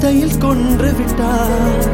வார்த்தையில் கொன்று விட்டார்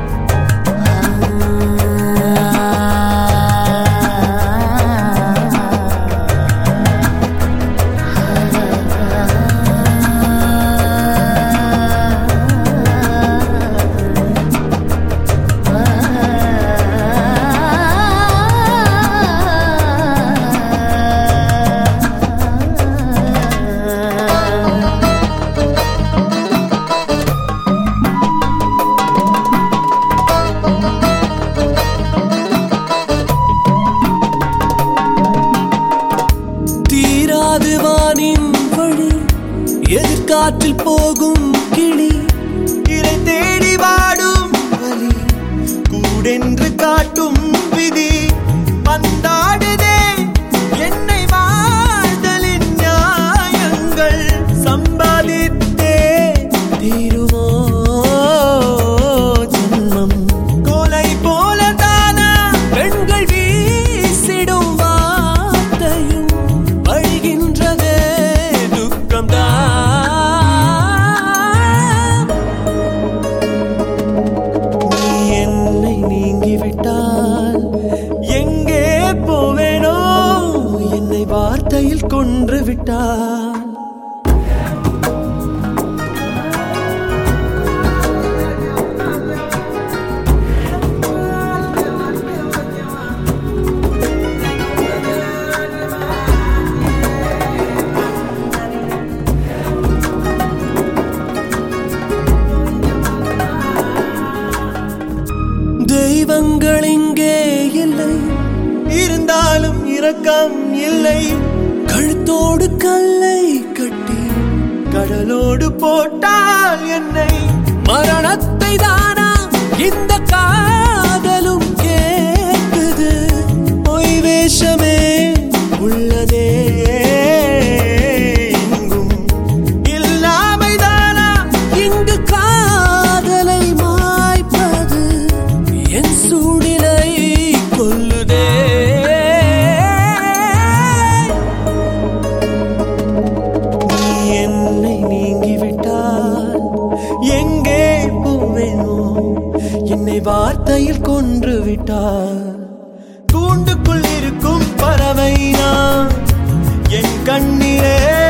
தீராது வானின் வழி எதிர்காற்றில் போகும் கிளி இறை தேடி வாடும் வலி கூடென்று காட்டும் விதி பந்தாடுதே என்னை வாழ்தலின் நியாயங்கள் சம்பாதித்தே தீருமோ ஜன்மம் கோலை போல தானா பெண்கள் வீசிடும் வார்த்தையும் வழிகின்றதே துக்கம்தான் நீ என்னை நீங்கிவிட்டால் எங்கே போவேனோ என்னை வார்த்தையில் கொன்று விட்டால் தெய்வங்கள் இங்கே இல்லை இருந்தாலும் இரக்கம் இல்லை கழுத்தோடு கல்லை கட்டி கடலோடு போட்டால் என்னை மரணத்தை தானா இந்த காதலும் கேட்குது பொய் வேஷமே உள்ளதே இங்கும் இல்லாமைதானா இங்கு காதலை மாய்ப்பது என் சூடிலை கொல்லுதே நீ என்னை நீங்கிவிட்டால் எங்கே போவேனோ என்னை வார்த்தையில் கொன்று விட்டால் கூண்டுக்குள் இருக்கும் பறவை நான் என் கண்ணீரே